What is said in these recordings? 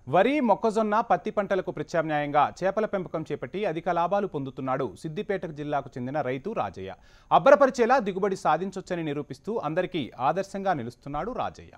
వరి మొక్కజొన్న పత్తి పంటలకు ప్రత్యామ్నాయంగా చేపల పెంపకం చేపట్టి అధిక లాభాలు పొందుతున్నాడు సిద్దిపేట జిల్లాకు చెందిన రైతు రాజయ్య అబ్బరపరిచేలా దిగుబడి సాధించొచ్చని నిరూపిస్తూ అందరికీ ఆదర్శంగా నిలుస్తున్నాడు రాజయ్య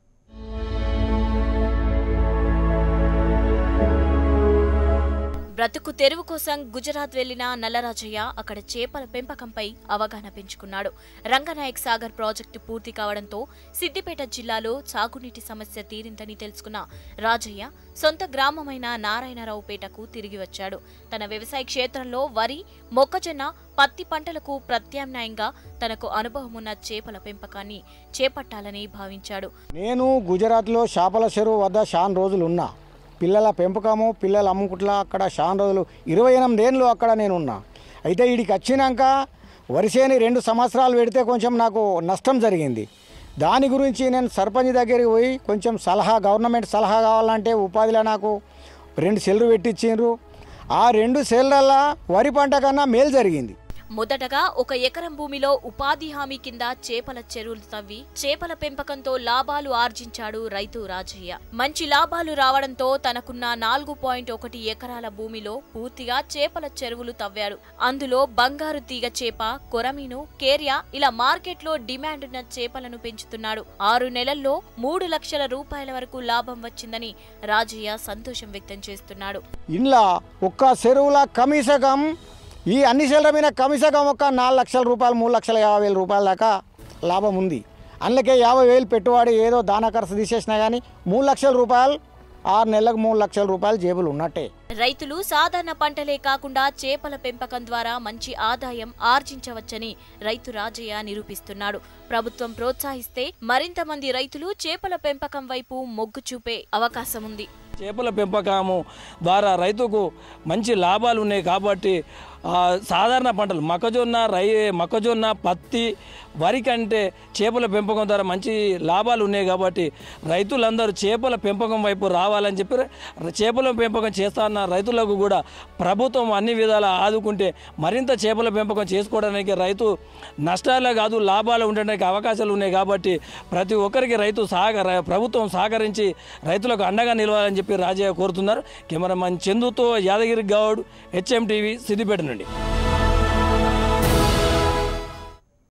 బ్రతుకు తెరువు కోసం గుజరాత్ వెళ్లిన నల్లరాజయ్య అక్కడ చేపల పెంపకంపై అవగాహన పెంచుకున్నాడు రంగనాయక్ సాగర్ ప్రాజెక్టు పూర్తి కావడంతో సిద్దిపేట జిల్లాలో సాగునీటి సమస్య తీరిందని తెలుసుకున్న రాజయ్య సొంత గ్రామమైన నారాయణరావుపేటకు తిరిగి వచ్చాడు తన వ్యవసాయ క్షేత్రంలో వరి మొక్కజొన్న పత్తి పంటలకు ప్రత్యామ్నాయంగా తనకు అనుభవమున్న చేపల పెంపకాన్ని చేపట్టాలని భావించాడు నేను గుజరాత్లో చేపల చెరువు వద్ద చాలా రోజులు ఉన్నా పిల్లల పెంపకము పిల్లలు అమ్ముకుట్లా అక్కడ చాలా రోజులు ఇరవై ఎనిమిదేళ్ళు అక్కడ నేను ఉన్నా అయితే వీడికి వచ్చినాక వరిసేని రెండు సంవత్సరాలు పెడితే కొంచెం నాకు నష్టం జరిగింది దాని గురించి నేను సర్పంచ్ దగ్గరికి పోయి కొంచెం సలహా గవర్నమెంట్ సలహా కావాలంటే ఉపాధిలో నాకు రెండు సెల్లు పెట్టించిండ్రు ఆ రెండు సెల్లల్లా వరి పంట కన్నా మేలు జరిగింది మొదటగా ఒక ఎకరం భూమిలో ఉపాధి హామీ కింద చేపల చెరువులు తవ్వి చేపల పెంపకంతో లాభాలు ఆర్జించాడు రైతు రాజయ్య మంచి లాభాలు రావడంతో తనకున్న నాలుగు పాయింట్ ఒకటి ఎకరాల భూమిలో పూర్తిగా చేపల చెరువులు తవ్వాడు అందులో బంగారు తీగ చేప కొరమీను కేరియా ఇలా మార్కెట్లో డిమాండ్ ఉన్న చేపలను పెంచుతున్నాడు ఆరు నెలల్లో మూడు లక్షల రూపాయల వరకు లాభం వచ్చిందని రాజయ్య సంతోషం వ్యక్తం చేస్తున్నాడు ఇంట్లో ఒక్క చెరువుల కమీసకం ఈ అన్ని చెల్లర మీద కమీసకం ఒక నాలుగు లక్షల రూపాయలు మూడు లక్షల యాభై వేల రూపాయల దాకా లాభం ఉంది అందుకే యాభై వేలు పెట్టుబడి ఏదో దాన ఖర్చు తీసేసినా కానీ మూడు లక్షల రూపాయలు ఆరు నెలలకు మూడు లక్షల రూపాయలు జేబులు ఉన్నట్టే రైతులు సాధారణ పంటలే కాకుండా చేపల పెంపకం ద్వారా మంచి ఆదాయం ఆర్జించవచ్చని రైతు రాజయ్య నిరూపిస్తున్నాడు ప్రభుత్వం ప్రోత్సహిస్తే మరింత మంది రైతులు చేపల పెంపకం వైపు మొగ్గు చూపే అవకాశం ఉంది చేపల పెంపకము ద్వారా రైతుకు మంచి లాభాలు ఉన్నాయి కాబట్టి ఆ, సాధారణ పంటలు మొక్కజొన్న రై మొక్కజొన్న పత్తి వరి కంటే చేపల పెంపకం ద్వారా మంచి లాభాలు ఉన్నాయి కాబట్టి రైతులందరూ చేపల పెంపకం వైపు రావాలని చెప్పి చేపల పెంపకం చేస్తాన్న రైతులకు కూడా ప్రభుత్వం అన్ని విధాల ఆదుకుంటే మరింత చేపల పెంపకం చేసుకోవడానికి రైతు నష్టాలే కాదు లాభాలు ఉండడానికి అవకాశాలు ఉన్నాయి కాబట్టి ప్రతి ఒక్కరికి రైతు సహకార ప్రభుత్వం సహకరించి రైతులకు అండగా నిలవాలని చెప్పి రాజయ్య కోరుతున్నారు కెమెరామన్ చందుతో యాదగిరి గౌడ్ హెచ్ఎం టీవీ సిద్దిపేట నుండి